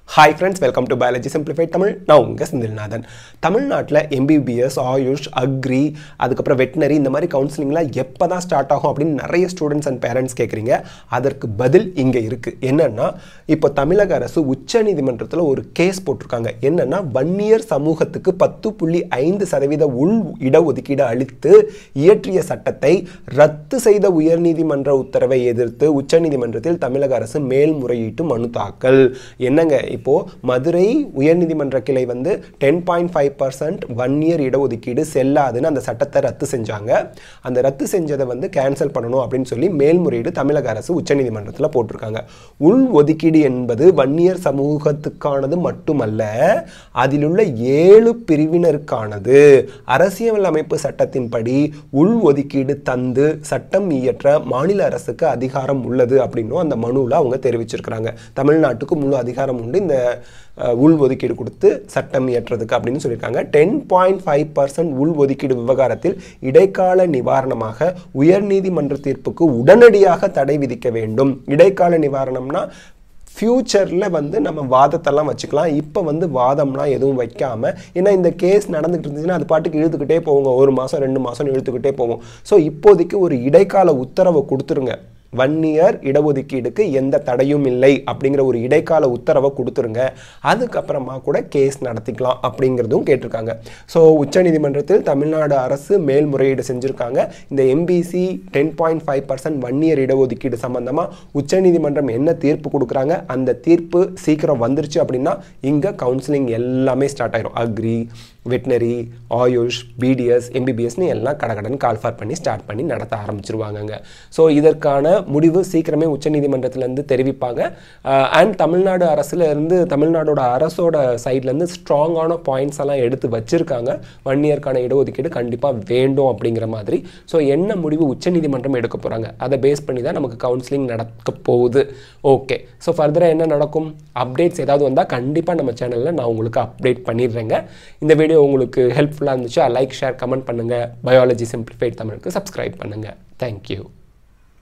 hi friends welcome to biology simplified Tamil நான் உங்கள் செந்தில்நாதன் தமிழ்நாட்டில் எம்பிபிஎஸ் ஆயுஷ் அக்ரி அதுக்கப்புறம் வெட்டினரி இந்த மாதிரி கவுன்சிலிங்லாம் எப்போ தான் ஸ்டார்ட் ஆகும் அப்படின்னு நிறைய ஸ்டூடெண்ட்ஸ் அண்ட் பேரண்ட்ஸ் கேட்குறீங்க அதற்கு பதில் இங்கே இருக்குது என்னென்னா இப்போ தமிழக அரசு உச்சநீதிமன்றத்தில் ஒரு கேஸ் போட்டிருக்காங்க என்னென்னா வன்னியர் சமூகத்துக்கு பத்து புள்ளி ஐந்து சதவீத உள் இடஒதுக்கீடு அளித்து இயற்றிய சட்டத்தை ரத்து செய்த உயர்நீதிமன்ற உத்தரவை எதிர்த்து உச்சநீதிமன்றத்தில் தமிழக அரசு மேல்முறையீட்டு மனு தாக்கல் என்னங்க இப்போ மதுரை உயர்நீதிமன்ற கிளை வந்து ten point five percent one year இடஒதுக்கீடு செல்லாதுன்னு அந்த சட்டத்தை ரத்து செஞ்சாங்க அந்த ரத்து செஞ்சதை வந்து கேன்சல் பண்ணணும் அப்படின்னு சொல்லி மேல்முறையீடு தமிழக அரசு உச்சநீதிமன்றத்தில் போட்டிருக்காங்க உள் ஒதுக்கீடு என்பது வன்னியர் சமூகத்துக்கானது மட்டுமல்ல அதில் உள்ள ஏழு பிரிவினருக்கானது அரசியல் அமைப்பு சட்டத்தின்படி உள் ஒதுக்கீடு தந்து சட்டம் இயற்ற மாநில அரசுக்கு அதிகாரம் உள்ளது அப்படின்னும் அந்த மனுவில் அவங்க தெரிவிச்சிருக்கிறாங்க தமிழ்நாட்டுக்கு முழு அதிகாரம் உண்டு இந்த அஹ், உள் ஒதுக்கீடு கொடுத்து சட்டம் இயற்றுறதுக்கு அப்படின்னு சொல்லியிருக்காங்க டென் பாயிண்ட் ஃபைவ் பர்சன்ட் உள் ஒதுக்கீடு விவகாரத்தில் இடைக்கால நிவாரணமாக உயர்நீதிமன்ற தீர்ப்புக்கு உடனடியாக தடை விதிக்க வேண்டும் இடைக்கால நிவாரணம்னா ஃப்யூச்சரில் வந்து நம்ம வாதத்தெல்லாம் வச்சுக்கலாம் இப்போ வந்து வாதம்லாம் எதுவும் வைக்காம ஏன்னா இந்த கேஸ் நடந்துகிட்டு இருந்துச்சுன்னா அது பாட்டுக்கு இழுத்துக்கிட்டே போவோங்க ஒரு மாதம் ரெண்டு மாதம் இழுத்துக்கிட்டே போவோம் ஸோ இப்போதைக்கு ஒரு இடைக்கால உத்தரவை கொடுத்துருங்க ஒன் இயர் இடஒதுக்கீடுக்கு எந்த தடையும் இல்லை அப்படிங்கிற ஒரு இடைக்கால உத்தரவை கொடுத்துருங்க அதுக்கப்புறமா கூட கேஸ் நடத்திக்கலாம் அப்படிங்கிறதும் கேட்டிருக்காங்க ஸோ உச்சநீதிமன்றத்தில் தமிழ்நாடு அரசு மேல்முறையீடு செஞ்சுருக்காங்க இந்த MBC ten point five percent one year இடஒதுக்கீடு சம்மந்தமாக உச்சநீதிமன்றம் என்ன தீர்ப்பு கொடுக்குறாங்க அந்த தீர்ப்பு சீக்கிரம் வந்துருச்சு அப்படின்னா இங்கே கவுன்சிலிங் எல்லாமே ஸ்டார்ட் ஆயிரும் அக்ரி வெட்டினரி ஆயுஷ் பிடிஎஸ் எம்பிபிஎஸ்னு எல்லாம் கடகடன் கால்ஃபார் பண்ணி ஸ்டார்ட் பண்ணி நடத்த ஆரம்பிச்சிருவாங்கங்க ஸோ இதற்கான முடிவு சீக்கிரமே உச்சநீதிமன்றத்திலேருந்து தெரிவிப்பாங்க அண்ட் தமிழ்நாடு அரசுல இருந்து தமிழ்நாடோட அரசோட சைட்லேருந்து ஸ்ட்ராங்கான பாயிண்ட்ஸ் எல்லாம் எடுத்து வச்சிருக்காங்க ஒன் இயர்க்கான இடஒதுக்கீடு கண்டிப்பாக வேண்டும் அப்படிங்கிற மாதிரி ஸோ என்ன முடிவு உச்சநீதிமன்றம் எடுக்க போகிறாங்க அதை பேஸ் பண்ணி தான் நமக்கு கவுன்சிலிங் நடக்க போகுது ஓகே ஸோ ஃபர்தராக என்ன நடக்கும் அப்டேட்ஸ் ஏதாவது வந்தால் கண்டிப்பாக நம்ம சேனலில் நான் உங்களுக்கு அப்டேட் பண்ணிடுறேங்க இந்த வீடியோ உங்களுக்கு ஹெல்ப்ஃபுல்லாக இருந்துச்சு லைக் ஷேர் கமெண்ட் பண்ணுங்கள் பயாலஜி சிம்பிளிஃபைட் தமிழுக்கு சப்ஸ்கிரைப் பண்ணுங்கள் தேங்க்யூ